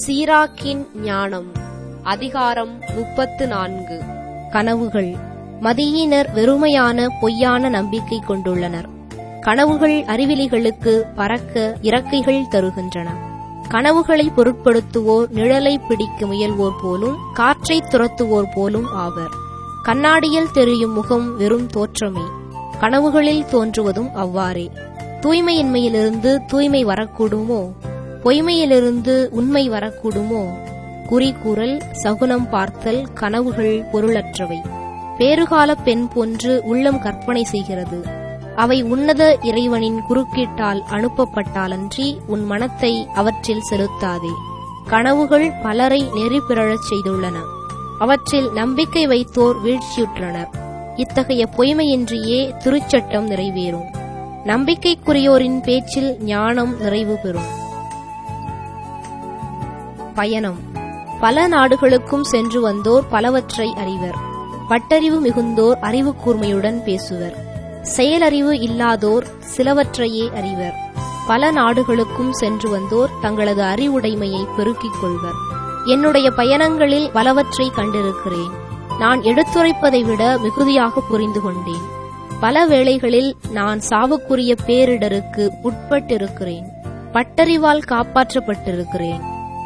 சீராக்கின் ஞானம் அதிகாரம் முப்பத்து நான்கு கனவுகள் மதியினர் வெறுமையான பொய்யான நம்பிக்கை கொண்டுள்ளனர் கனவுகள் அறிவிலிகளுக்கு பறக்க இறக்கைகள் தருகின்றன கனவுகளை பொருட்படுத்துவோர் நிழலை பிடிக்க முயல்வோர் போலும் காற்றை துரத்துவோர் போலும் ஆவர் கண்ணாடியில் தெரியும் முகம் வெறும் தோற்றமே கனவுகளில் தோன்றுவதும் அவ்வாறே தூய்மையின்மையிலிருந்து தூய்மை வரக்கூடுமோ பொய்மையிலிருந்து உண்மை வரக்கூடுமோ குறிக்கூறல் சகுனம் பார்த்தல் கனவுகள் பொருளற்றவை பேறுகால பெண் போன்று உள்ளம் கற்பனை செய்கிறது அவை உன்னத இறைவனின் குறுக்கீட்டால் அனுப்பப்பட்டாலன்றி உன் மனத்தை அவற்றில் செலுத்தாதே கனவுகள் பலரை நெறி பிறழச் செய்துள்ளன அவற்றில் நம்பிக்கை வைத்தோர் வீழ்ச்சியுற்றனர் இத்தகைய பொய்மையின்றியே திருச்சட்டம் நிறைவேறும் நம்பிக்கைக்குரியோரின் பேச்சில் ஞானம் நிறைவு பெறும் பயணம் பல நாடுகளுக்கும் சென்று வந்தோர் பலவற்றை அறிவர் பட்டறிவு மிகுந்தோர் அறிவு கூர்மையுடன் பேசுவர் செயலறிவு இல்லாதோர் சிலவற்றையே அறிவர் பல நாடுகளுக்கும் சென்று வந்தோர் தங்களது அறிவுடைமையை பெருக்கிக் கொள்வர் என்னுடைய பயணங்களில் பலவற்றை கண்டிருக்கிறேன் நான் எடுத்துரைப்பதை விட மிகுதியாக புரிந்து கொண்டேன் பல வேளைகளில் நான் சாவுக்குரிய பேரிடருக்கு உட்பட்டிருக்கிறேன் பட்டறிவால் காப்பாற்றப்பட்டிருக்கிறேன்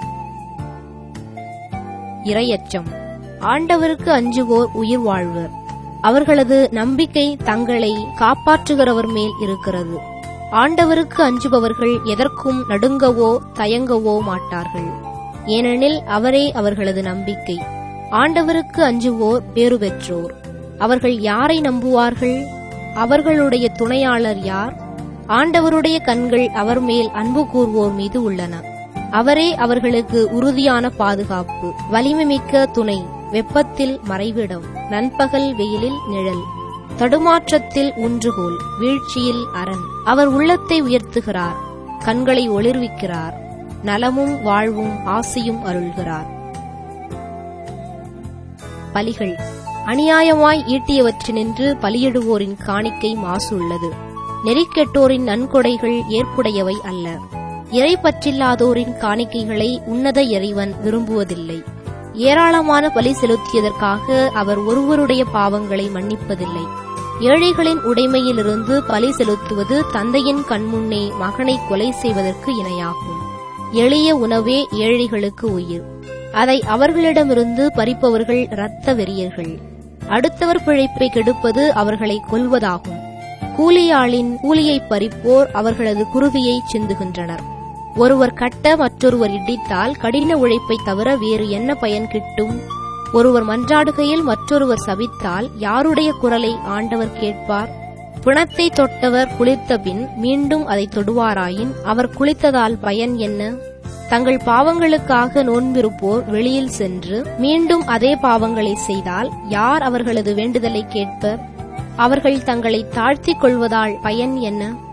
இரையச்சம் ஆண்டவருக்கு அஞ்சுவோர் உயிர் வாழ்வர் அவர்களது நம்பிக்கை தங்களை காப்பாற்றுகிறவர் மேல் இருக்கிறது ஆண்டவருக்கு அஞ்சுபவர்கள் எதற்கும் நடுங்கவோ தயங்கவோ மாட்டார்கள் ஏனெனில் அவரே அவர்களது நம்பிக்கை ஆண்டவருக்கு அஞ்சுவோர் பேறு பெற்றோர் அவர்கள் யாரை நம்புவார்கள் அவர்களுடைய துணையாளர் யார் ஆண்டவருடைய கண்கள் அவர் மேல் அன்பு கூர்வோர் மீது உள்ளன அவரே அவர்களுக்கு உறுதியான பாதுகாப்பு வலிமைமிக்க துணை வெப்பத்தில் மறைவிடம் நண்பகல் வெயிலில் நிழல் தடுமாற்றத்தில் ஊன்றுகோல் வீழ்ச்சியில் அரண் அவர் உள்ளத்தை உயர்த்துகிறார் கண்களை ஒளிர்விக்கிறார் நலமும் வாழ்வும் ஆசையும் அருள்கிறார் பலிகள் அநியாயமாய் ஈட்டியவற்றினின்று பலியிடுவோரின் காணிக்கை மாசு உள்ளது நெறிக்கெட்டோரின் நன்கொடைகள் ஏற்புடையவை அல்ல இறை பற்றில்லாதோரின் காணிக்கைகளை உன்னத இறைவன் விரும்புவதில்லை ஏராளமான பலி செலுத்தியதற்காக அவர் ஒருவருடைய பாவங்களை மன்னிப்பதில்லை ஏழைகளின் உடைமையிலிருந்து பலி செலுத்துவது தந்தையின் கண்முன்னே மகனை கொலை செய்வதற்கு இணையாகும் எளிய உணவே ஏழைகளுக்கு உயிர் அதை அவர்களிடமிருந்து பறிப்பவர்கள் இரத்த வெறியர்கள் அடுத்தவர் பிழைப்பை கெடுப்பது அவர்களை கொல்வதாகும் கூலியாளின் கூலியை பறிப்போர் அவர்களது குருதியை சிந்துகின்றனர் ஒருவர் கட்ட மற்றொருவர் இடித்தால் கடின உழைப்பை தவிர வேறு என்ன பயன் கிட்டும் ஒருவர் மன்றாடுகையில் மற்றொருவர் சபித்தால் யாருடைய குரலை ஆண்டவர் கேட்பார் பிணத்தை தொட்டவர் குளித்த பின் மீண்டும் அதை தொடுவாராயின் அவர் குளித்ததால் பயன் என்ன தங்கள் பாவங்களுக்காக நோன்பிருப்போர் வெளியில் சென்று மீண்டும் அதே பாவங்களை செய்தால் யார் அவர்களது வேண்டுதலை கேட்பர் அவர்கள் தங்களை தாழ்த்திக் கொள்வதால் பயன் என்ன